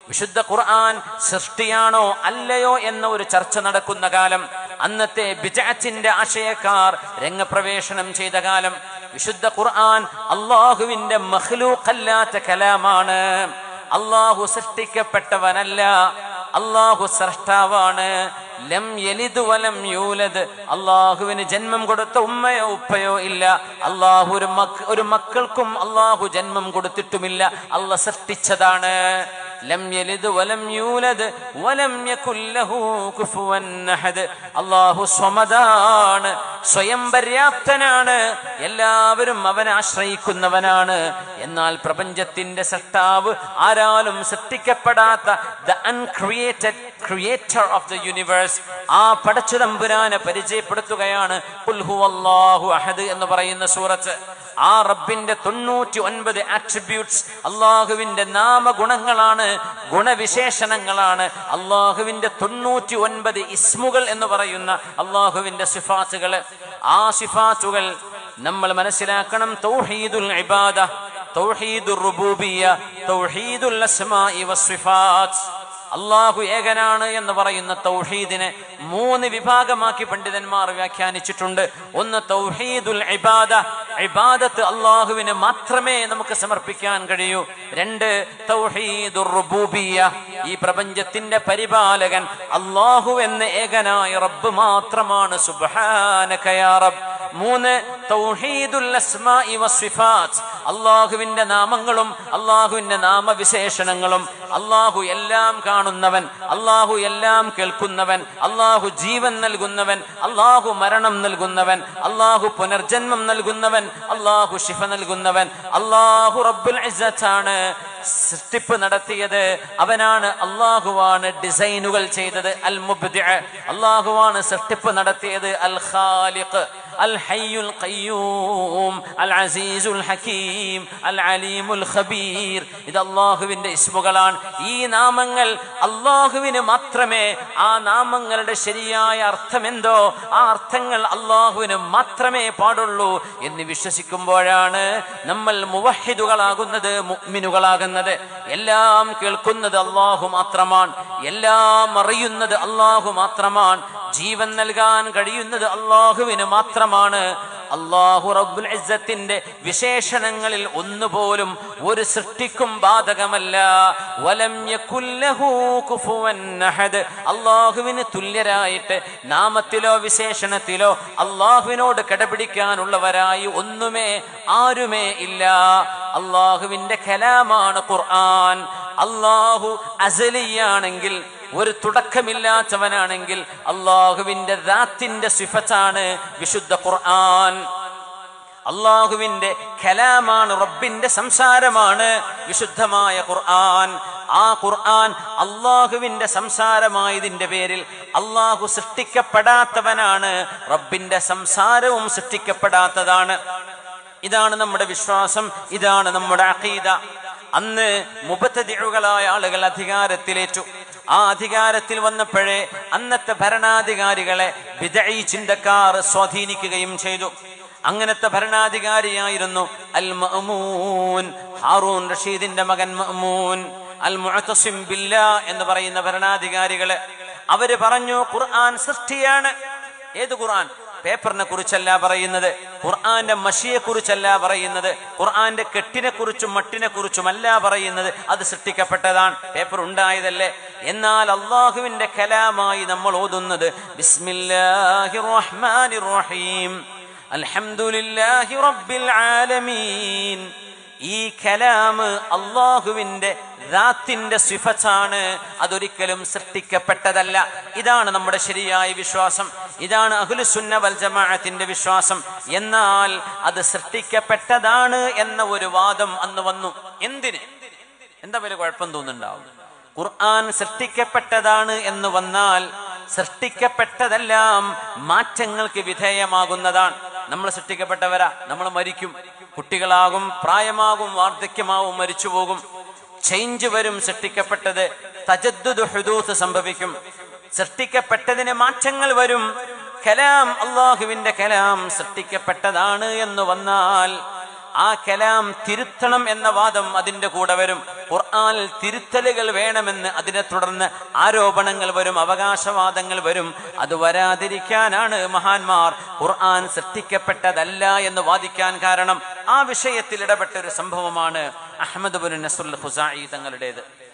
വിശുദ്ധ ഖുർആൻ സൃഷ്ടിയാണോ അല്ലയോ എന്ന ഒരു ചർച്ച നടക്കുന്ന കാലം അന്നത്തെ ബിജാറ്റിന്റെ ആശയക്കാർ രംഗപ്രവേശനം ചെയ്ത കാലം വിശുദ്ധ ഖുർആൻ അള്ളാഹുവിന്റെ മഹ്ലൂഖല്ലാത്ത കലാമാണ് അള്ളാഹു സൃഷ്ടിക്കപ്പെട്ടവനല്ല അള്ളാഹു സ്രഷ്ടാവാണ് ലം യലിദ് വലം യൂലദ് അള്ളാഹുവിന് ജന്മം കൊടുത്ത ഉമ്മയോ ഉപ്പയോ ഇല്ല അള്ളാഹു ഒരു മക്ക ഒരു മക്കൾക്കും അള്ളാഹു ജന്മം കൊടുത്തിട്ടുമില്ല അള്ള സൃഷ്ടിച്ചതാണ് ലം യലിദ് വലം യൂലദ് വലം യകുല്ലഹു കുഫുവൻ അഹദ് അള്ളാഹു സ്വമതാണ് സ്വയം പര്യാപ്തനാണ് എല്ലാവരും അവനെ ആശ്രയിക്കുന്നവനാണ് എന്നാൽ പ്രപഞ്ചത്തിന്റെ സൃഷ്ടാവ് ആരാലും സൃഷ്ടിക്കപ്പെടാത്ത the uncreated creator of the universe ആ പടച്ചുതമ്പുരാനെ പരിചയപ്പെടുത്തുകയാണ് ഖുൽ ഹുവല്ലാഹു അഹദ് എന്ന് പറയുന്ന സൂറത്ത് ആ റബ്ബിന്റെ തൊണ്ണൂറ്റി ഒൻപത് ആട്രിബ്യൂട്ട്സ് അള്ളാഹുവിന്റെ നാമഗുണങ്ങളാണ് ഗുണവിശേഷണങ്ങളാണ് അള്ളാഹുവിന്റെ തൊണ്ണൂറ്റി ഒൻപത് ഇസ്മുകൾ എന്ന് പറയുന്ന അള്ളാഹുവിന്റെ സിഫാത്തുകൾ ആ സിഫാത്തുകൾ നമ്മൾ മനസ്സിലാക്കണം തൗഹീദുൽ ഇബാദ തൗഹീദുർ റുബൂബിയ തൗഹീദുൽ അസ്മാഇ വസ്സിഫാത്ത് അള്ളാഹു ഏകനാണ് എന്ന് പറയുന്ന തൗഹീദിനെ മൂന്ന് വിഭാഗമാക്കി പണ്ഡിതന്മാർ വ്യാഖ്യാനിച്ചിട്ടുണ്ട് ഒന്ന് തൗഹീദുൽ ഇബാദ ഇബാദത്ത് അള്ളാഹുവിന് മാത്രമേ നമുക്ക് സമർപ്പിക്കാൻ കഴിയൂ രണ്ട് തൗഹീദുർ റുബൂബിയ ഈ പ്രപഞ്ചത്തിന്റെ പരിപാലകൻ അള്ളാഹു എന്ന ഏകനായ റബ്ബ് മാത്രമാണ് സുബ്ഹാനക യാ റബ്ബ് മൂന്ന് തൗഹീദുൽ അസ്മാഇ വസ്സിഫാത്ത് അള്ളാഹുവിന്റെ നാമങ്ങളും അള്ളാഹുവിന്റെ നാമവിശേഷണങ്ങളും അള്ളാഹു എല്ലാം കാണുന്നവൻ അള്ളാഹു എല്ലാം കേൾക്കുന്നവൻ അള്ളാഹു ജീവൻ നൽകുന്നവൻ അള്ളാഹു മരണം നൽകുന്നവൻ അള്ളാഹു പുനർജന്മം നൽകുന്നവൻ അള്ളാഹു ശിഫ നൽകുന്നവൻ അള്ളാഹു റബ്ബുൽ ഇസ്സത്താണ് സൃഷ്ടിപ്പ് നടത്തിയത് അവനാണ് അള്ളാഹുവാണ് ഡിസൈനുകൾ ചെയ്തത് അൽ മുബ്ദി അള്ളാഹുവാണ് സൃഷ്ടിപ്പ് നടത്തിയത് അൽ ഖാലിഖ് അൽ ഹയ്യുൽ ഖയ്യൂം അൽ അസീസുൽ ഹക്കീം അൽ അലീമുൽ ഖബീർ ഇത് അള്ളാഹുവിന്റെ ഇസ്മുകളാണ് ഈ നാമങ്ങൾ അള്ളാഹുവിന് മാത്രമേ ആ നാമങ്ങളുടെ ശരിയായ അർത്ഥം എന്തോ ആ അർത്ഥങ്ങൾ അള്ളാഹുവിന് മാത്രമേ പാടുള്ളൂ എന്ന് വിശ്വസിക്കുമ്പോഴാണ് നമ്മൾ മുവഹിദുകളാകുന്നത് മുഅ്മിനുകളാകുന്നത് എല്ലാം കേൾക്കുന്നത് അള്ളാഹു മാത്രമാണ് എല്ലാം അറിയുന്നത് അള്ളാഹു മാത്രമാണ് ജീവൻ നൽകാൻ കഴിയുന്നത് അള്ളാഹുവിന് മാത്രമാണ് അള്ളാഹു റബ്ബുൽ ഇസ്സത്തിന്റെ വിശേഷണങ്ങളിൽ ഒന്നുപോലും ഒരു സൃഷ്ടിക്കും ബാധകമല്ല വലം യകുല്ലഹു കുഫുവൻ അഹദ് അള്ളാഹുവിന് തുല്യരായിട്ട് നാമത്തിലോ വിശേഷണത്തിലോ അള്ളാഹുവിനോട് കടപിടിക്കാനുള്ളവരായി ഒന്നുമേ ആരുമേ ഇല്ല അള്ളാഹുവിന്റെ കലാമാണ് ഖുർആൻ അള്ളാഹു അസലിയാണെങ്കിൽ ഒരു തുടക്കമില്ലാത്തവനാണെങ്കിൽ അള്ളാഹുവിന്റെ ദാത്തിന്റെ സിഫത്താണ് വിശുദ്ധ ഖുർആൻ അള്ളാഹുവിന്റെ കലാമാണ് റബ്ബിന്റെ സംസാരമാണ് വിശുദ്ധമായ ഖുർആൻ ആ ഖുർആൻ അള്ളാഹുവിന്റെ സംസാരമായതിന്റെ പേരിൽ അള്ളാഹു സൃഷ്ടിക്കപ്പെടാത്തവനാണ് റബ്ബിന്റെ സംസാരവും സൃഷ്ടിക്കപ്പെടാത്തതാണ് ഇതാണ് നമ്മുടെ വിശ്വാസം ഇതാണ് നമ്മുടെ അഖീദ അന്ന് മുബത്തതിഴുകളായ ആളുകൾ അധികാരത്തിലേറ്റു ആ അധികാരത്തിൽ വന്നപ്പോഴേ അന്നത്തെ ഭരണാധികാരികളെ വിദഈ ചിന്തക്കാർ സ്വാധീനിക്കുകയും ചെയ്തു അങ്ങനത്തെ ഭരണാധികാരിയായിരുന്നു അൽ മഅമൂൻ ഹാറൂൻ റഷീദിന്റെ മകൻ മഅമൂൻ അൽ മുഅത്തസിം ബില്ലാ എന്ന് പറയുന്ന ഭരണാധികാരികള് അവര് പറഞ്ഞു ഖുർആൻ സൃഷ്ടിയാണ് ഏത് ഖുർആൻ പേപ്പറിനെ കുറിച്ചല്ല പറയുന്നത് ഖുർആന്റെ മഷിയെ കുറിച്ചല്ല പറയുന്നത് ഖുർആന്റെ കെട്ടിനെ കുറിച്ചും മട്ടിനെ കുറിച്ചുമല്ല പറയുന്നത് അത് സൃഷ്ടിക്കപ്പെട്ടതാണ് പേപ്പർ ഉണ്ടായതല്ലേ എന്നാൽ അള്ളാഹുവിന്റെ കലാമായി നമ്മൾ ഓതുന്നത് ബിസ്മില്ലാഹിർ റഹ്മാനിർ റഹീം അൽഹംദുലില്ലാഹി റബ്ബിൽ ആലമീൻ ഈ കലാമ് അള്ളാഹുവിന്റെ ദാത്തിന്റെ സിഫത്താണ് അതൊരിക്കലും സൃഷ്ടിക്കപ്പെട്ടതല്ല ഇതാണ് നമ്മുടെ ശരിയായ വിശ്വാസം ഇതാണ് അഹുലുസുന്ന വൽ ജമാഅത്തിന്റെ വിശ്വാസം എന്നാൽ അത് സൃഷ്ടിക്കപ്പെട്ടതാണ് എന്ന ഒരു വാദം അന്ന് വന്നു എന്തിന് എന്താ വലിയ കുഴപ്പം തോന്നുന്നുണ്ടാവും ഖുർആൻ സൃഷ്ടിക്കപ്പെട്ടതാണ് എന്ന് വന്നാൽ സൃഷ്ടിക്കപ്പെട്ടതെല്ലാം മാറ്റങ്ങൾക്ക് വിധേയമാകുന്നതാണ് നമ്മൾ സൃഷ്ടിക്കപ്പെട്ടവരാ നമ്മൾ മരിക്കും കുട്ടികളാകും പ്രായമാകും വാർദ്ധക്യമാവും മരിച്ചു പോകും ചേഞ്ച് വരും സൃഷ്ടിക്കപ്പെട്ടത് തജദ്ദുദ് ഹുദൂത്ത് സംഭവിക്കും സൃഷ്ടിക്കപ്പെട്ടതിന് മാറ്റങ്ങൾ വരും കലാം അള്ളാഹുവിന്റെ കലാം സൃഷ്ടിക്കപ്പെട്ടതാണ് എന്ന് വന്നാൽ ആ കലാം തിരുത്തണം എന്ന വാദം അതിന്റെ കൂടെ വരും ഖുർആനിൽ തിരുത്തലുകൾ വേണമെന്ന് അതിനെ തുടർന്ന് ആരോപണങ്ങൾ വരും അവകാശവാദങ്ങൾ വരും അത് വരാതിരിക്കാനാണ് മഹാന്മാർ ഖുർആൻ സൃഷ്ടിക്കപ്പെട്ടതല്ല എന്ന് വാദിക്കാൻ കാരണം ആ വിഷയത്തിൽ ഇടപെട്ട ഒരു സംഭവമാണ് അഹമ്മദ് ബുൻ നസുൽ ഖുസായി തങ്ങളുടേത്